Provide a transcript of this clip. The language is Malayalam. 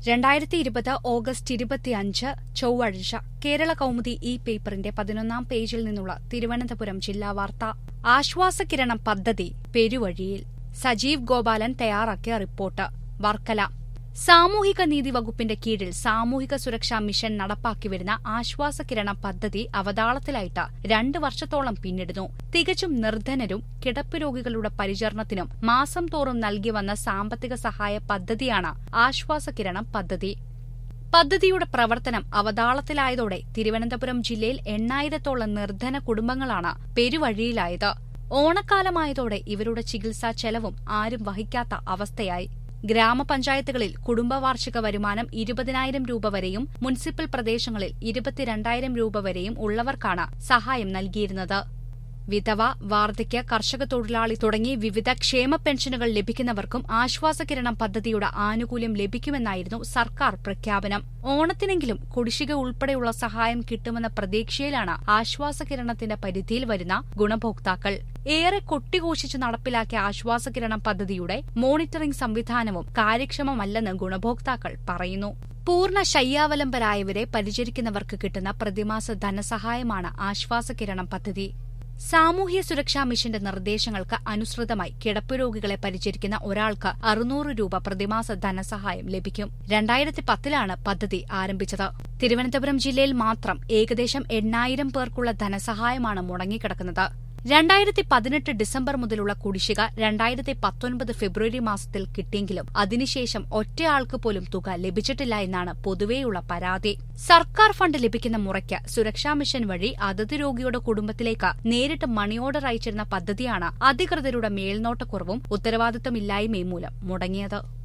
രണ്ടായിരത്തി ഇരുപത് ഓഗസ്റ്റ് ഇരുപത്തിയഞ്ച് ചൊവ്വാഴ്ച കേരള കൗമുദി ഈ പേപ്പറിന്റെ പതിനൊന്നാം പേജിൽ നിന്നുള്ള തിരുവനന്തപുരം ജില്ലാ വാർത്ത ആശ്വാസകിരണം പദ്ധതി പെരുവഴിയിൽ സജീവ് ഗോപാലൻ തയ്യാറാക്കിയ റിപ്പോർട്ട് വർക്കല സാമൂഹിക നീതി വകുപ്പിന്റെ കീഴിൽ സാമൂഹിക സുരക്ഷാ മിഷൻ നടപ്പാക്കി വരുന്ന ആശ്വാസകിരണം പദ്ധതി അവതാളത്തിലായിട്ട് രണ്ട് വർഷത്തോളം പിന്നിടുന്നു തികച്ചും നിർധനരും കിടപ്പ് രോഗികളുടെ പരിചരണത്തിനും മാസം തോറും നൽകി വന്ന സാമ്പത്തിക സഹായ പദ്ധതിയാണ് ആശ്വാസകിരണം പദ്ധതി പദ്ധതിയുടെ പ്രവർത്തനം അവതാളത്തിലായതോടെ തിരുവനന്തപുരം ജില്ലയിൽ എണ്ണായിരത്തോളം നിർധന കുടുംബങ്ങളാണ് പെരുവഴിയിലായത് ഓണക്കാലമായതോടെ ഇവരുടെ ചികിത്സാ ചെലവും ആരും വഹിക്കാത്ത അവസ്ഥയായി ഗ്രാമപഞ്ചായത്തുകളിൽ കുടുംബ വാർഷിക വരുമാനം ഇരുപതിനായിരം രൂപ വരെയും മുനിസിപ്പൽ പ്രദേശങ്ങളിൽ ഇരുപത്തിരണ്ടായിരം രൂപ വരെയും ഉള്ളവർക്കാണ് സഹായം നൽകിയിരുന്നത് വിധവ വാർദ്ധക്യ കർഷക തൊഴിലാളി തുടങ്ങി വിവിധ ക്ഷേമ പെൻഷനുകൾ ലഭിക്കുന്നവർക്കും ആശ്വാസകിരണം പദ്ധതിയുടെ ആനുകൂല്യം ലഭിക്കുമെന്നായിരുന്നു സർക്കാർ പ്രഖ്യാപനം ഓണത്തിനെങ്കിലും കുടിശ്ശിക ഉൾപ്പെടെയുള്ള സഹായം കിട്ടുമെന്ന പ്രതീക്ഷയിലാണ് ആശ്വാസകിരണത്തിന്റെ പരിധിയിൽ വരുന്ന ഗുണഭോക്താക്കൾ ഏറെ കൊട്ടിഘോഷിച്ച് നടപ്പിലാക്കിയ ആശ്വാസകിരണം പദ്ധതിയുടെ മോണിറ്ററിംഗ് സംവിധാനവും കാര്യക്ഷമമല്ലെന്ന് ഗുണഭോക്താക്കൾ പറയുന്നു പൂർണ്ണ ശയ്യാവലംബരായവരെ പരിചരിക്കുന്നവർക്ക് കിട്ടുന്ന പ്രതിമാസ ധനസഹായമാണ് ആശ്വാസകിരണം പദ്ധതി സാമൂഹ്യ സുരക്ഷാ മിഷന്റെ നിർദ്ദേശങ്ങൾക്ക് അനുസൃതമായി കിടപ്പ് രോഗികളെ പരിചരിക്കുന്ന ഒരാൾക്ക് അറുന്നൂറ് രൂപ പ്രതിമാസ ധനസഹായം ലഭിക്കും രണ്ടായിരത്തി പത്തിലാണ് പദ്ധതി ആരംഭിച്ചത് തിരുവനന്തപുരം ജില്ലയിൽ മാത്രം ഏകദേശം എണ്ണായിരം പേർക്കുള്ള ധനസഹായമാണ് മുടങ്ങിക്കിടക്കുന്നത് രണ്ടായിരത്തി പതിനെട്ട് ഡിസംബർ മുതലുള്ള കുടിശ്ശിക രണ്ടായിരത്തി പത്തൊൻപത് ഫെബ്രുവരി മാസത്തിൽ കിട്ടിയെങ്കിലും അതിനുശേഷം ഒറ്റയാൾക്ക് പോലും തുക ലഭിച്ചിട്ടില്ല എന്നാണ് പൊതുവെയുള്ള പരാതി സർക്കാർ ഫണ്ട് ലഭിക്കുന്ന മുറയ്ക്ക് സുരക്ഷാ മിഷൻ വഴി അതത് രോഗിയുടെ കുടുംബത്തിലേക്ക് നേരിട്ട് മണി ഓർഡർ അയച്ചിരുന്ന പദ്ധതിയാണ് അധികൃതരുടെ മേൽനോട്ടക്കുറവും ഉത്തരവാദിത്തമില്ലായ്മയും മൂലം മുടങ്ങിയത്